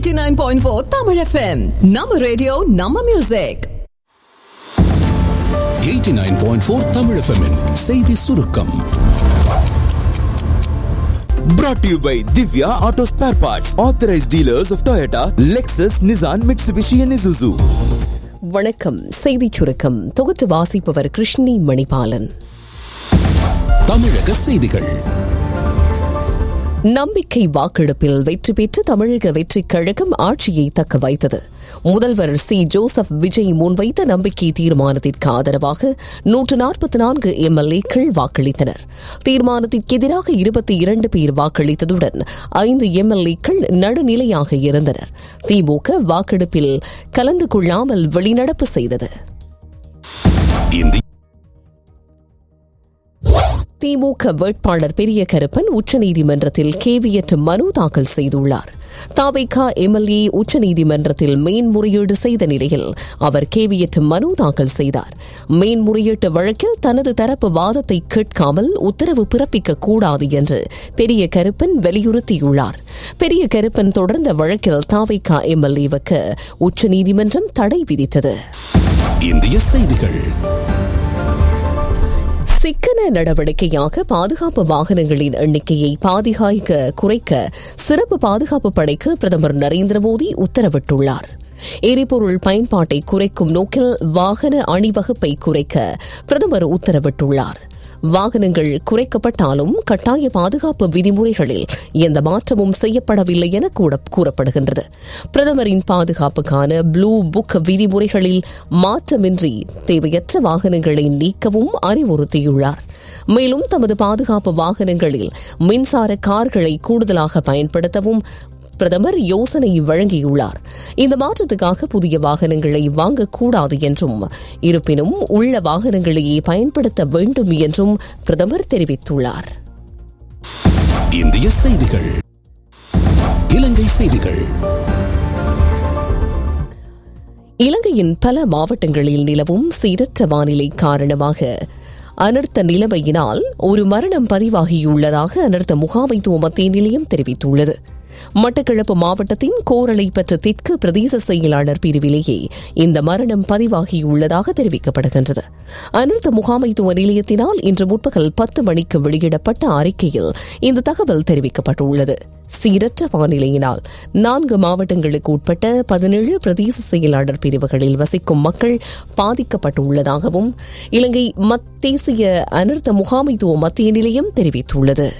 89.4 Tamil FM. Nama radio, Nama music. 89.4 Tamil FM -இன் செய்தி சுருக்கம் Brought to you by Divya Auto Spare Parts, authorized dealers of Toyota, Lexus, Nissan, Mitsubishi, and Isuzu. வணக்கம் செய்திச் சுருக்கம் தொகுத்து வாசிப்பவர் கிருஷ்ணி மணிபாலன் தமிழக செய்திகள் நம்பிக்கை வாக்கெடுப்பில் வெற்றி பெற்று தமிழக வெற்றிக் கழகம் ஆட்சியை தக்க வைத்தது முதல்வர் சி ஜோசப் விஜய் முன்வைத்த நம்பிக்கை தீர்மானத்திற்கு ஆதரவாக நூற்று நாற்பத்தி நான்கு எம்எல்ஏக்கள் வாக்களித்தனர் தீர்மானத்திற்கு எதிராக இருபத்தி இரண்டு பேர் வாக்களித்ததுடன் ஐந்து எம்எல்ஏக்கள் நடுநிலையாக இருந்தனர் திமுக வாக்கெடுப்பில் கலந்து கொள்ளாமல் வெளிநடப்பு செய்தது இந்திய திமுக வேட்பாளர் பெரிய கருப்பன் உச்சநீதிமன்றத்தில் கேவியற்ற மனு தாக்கல் செய்துள்ளார் தாவைக்கா எம்எல்ஏ உச்சநீதிமன்றத்தில் மேன்முறையீடு செய்த நிலையில் அவர் கேவியற்ற மனு தாக்கல் செய்தார் மேன்முறையீட்டு வழக்கில் தனது தரப்பு வாதத்தை கேட்காமல் உத்தரவு பிறப்பிக்க கூடாது என்று பெரிய கருப்பன் வலியுறுத்தியுள்ளார் பெரிய கருப்பன் தொடர்ந்த வழக்கில் தாவைக்கா எம்எல்ஏவுக்கு உச்சநீதிமன்றம் தடை விதித்தது இந்திய செய்திகள் சிக்கன நடவடிக்கையாக பாதுகாப்பு வாகனங்களின் எண்ணிக்கையை பாதுகாக்க குறைக்க சிறப்பு பாதுகாப்பு படைக்கு பிரதமர் நரேந்திர மோடி உத்தரவிட்டுள்ளார் எரிபொருள் பயன்பாட்டை குறைக்கும் நோக்கில் வாகன அணிவகுப்பை குறைக்க பிரதமர் உத்தரவிட்டுள்ளார் வாகனங்கள் குறைக்கப்பட்டாலும் கட்டாய பாதுகாப்பு விதிமுறைகளில் எந்த மாற்றமும் செய்யப்படவில்லை என கூட கூறப்படுகின்றது பிரதமரின் பாதுகாப்புக்கான ப்ளூ புக் விதிமுறைகளில் மாற்றமின்றி தேவையற்ற வாகனங்களை நீக்கவும் அறிவுறுத்தியுள்ளார் மேலும் தமது பாதுகாப்பு வாகனங்களில் மின்சார கார்களை கூடுதலாக பயன்படுத்தவும் பிரதமர் யோசனை வழங்கியுள்ளார் இந்த மாற்றத்துக்காக புதிய வாகனங்களை வாங்கக்கூடாது என்றும் இருப்பினும் உள்ள வாகனங்களையே பயன்படுத்த வேண்டும் என்றும் பிரதமர் தெரிவித்துள்ளார் இந்திய செய்திகள் இலங்கை செய்திகள் இலங்கையின் பல மாவட்டங்களில் நிலவும் சீரற்ற வானிலை காரணமாக அனர்த்த நிலைமையினால் ஒரு மரணம் பதிவாகியுள்ளதாக அனர்த்த முகாமைத்துவ மத்திய நிலையம் தெரிவித்துள்ளது மட்டக்களப்பு மாவட்டத்தின் கோரளை பெற்ற தெற்கு பிரதேச செயலாளர் பிரிவிலேயே இந்த மரணம் பதிவாகியுள்ளதாக தெரிவிக்கப்படுகின்றது அனர்த்த முகாமைத்துவ நிலையத்தினால் இன்று முற்பகல் பத்து மணிக்கு வெளியிடப்பட்ட அறிக்கையில் இந்த தகவல் தெரிவிக்கப்பட்டுள்ளது சீரற்ற வானிலையினால் நான்கு மாவட்டங்களுக்கு உட்பட்ட பதினேழு பிரதேச செயலாளர் பிரிவுகளில் வசிக்கும் மக்கள் பாதிக்கப்பட்டுள்ளதாகவும் இலங்கை தேசிய அனர்த்த முகாமைத்துவ மத்திய நிலையம் தெரிவித்துள்ளது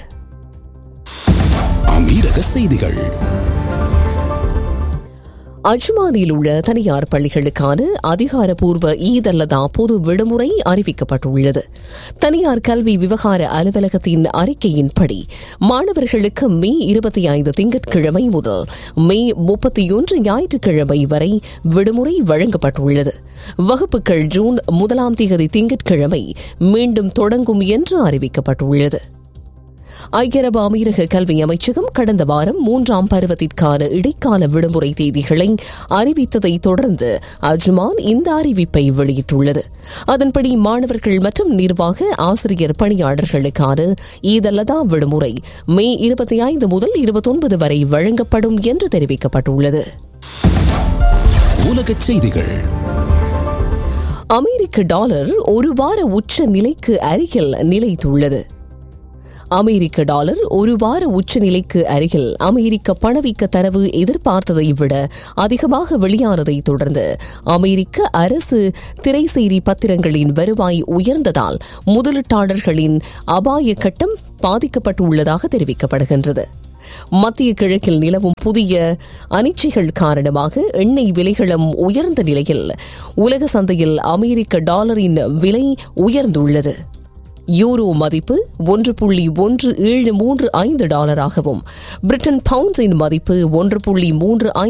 அமீரக செய்திகள் அஜ்மானில் உள்ள தனியார் பள்ளிகளுக்கான அதிகாரப்பூர்வ ஈத் அல்லதா பொது விடுமுறை அறிவிக்கப்பட்டுள்ளது தனியார் கல்வி விவகார அலுவலகத்தின் அறிக்கையின்படி மாணவர்களுக்கு மே இருபத்தி ஐந்து திங்கட்கிழமை முதல் மே முப்பத்தி ஒன்று ஞாயிற்றுக்கிழமை வரை விடுமுறை வழங்கப்பட்டுள்ளது வகுப்புகள் ஜூன் முதலாம் தேதி திங்கட்கிழமை மீண்டும் தொடங்கும் என்று அறிவிக்கப்பட்டுள்ளது ஐக்கிய அரபு அமீரக கல்வி அமைச்சகம் கடந்த வாரம் மூன்றாம் பருவத்திற்கான இடைக்கால விடுமுறை தேதிகளை அறிவித்ததை தொடர்ந்து அஜ்மான் இந்த அறிவிப்பை வெளியிட்டுள்ளது அதன்படி மாணவர்கள் மற்றும் நிர்வாக ஆசிரியர் பணியாளர்களுக்கான ஈதல்லதா விடுமுறை மே இருபத்தி ஐந்து முதல் இருபத்தொன்பது வரை வழங்கப்படும் என்று தெரிவிக்கப்பட்டுள்ளது உலக செய்திகள் அமெரிக்க டாலர் ஒரு வார உச்ச நிலைக்கு அருகில் நிலைத்துள்ளது அமெரிக்க டாலர் ஒரு வார உச்சநிலைக்கு அருகில் அமெரிக்க பணவீக்க தரவு எதிர்பார்த்ததை விட அதிகமாக வெளியானதை தொடர்ந்து அமெரிக்க அரசு திரைசேரி பத்திரங்களின் வருவாய் உயர்ந்ததால் முதலீட்டாளர்களின் அபாய கட்டம் பாதிக்கப்பட்டுள்ளதாக தெரிவிக்கப்படுகின்றது மத்திய கிழக்கில் நிலவும் புதிய அனிச்சைகள் காரணமாக எண்ணெய் விலைகளும் உயர்ந்த நிலையில் உலக சந்தையில் அமெரிக்க டாலரின் விலை உயர்ந்துள்ளது யூரோ மதிப்பு ஒன்று புள்ளி ஒன்று ஏழு மூன்று ஐந்து டாலராகவும் பிரிட்டன் பவுண்ட்ஸின் மதிப்பு ஒன்று புள்ளி மூன்று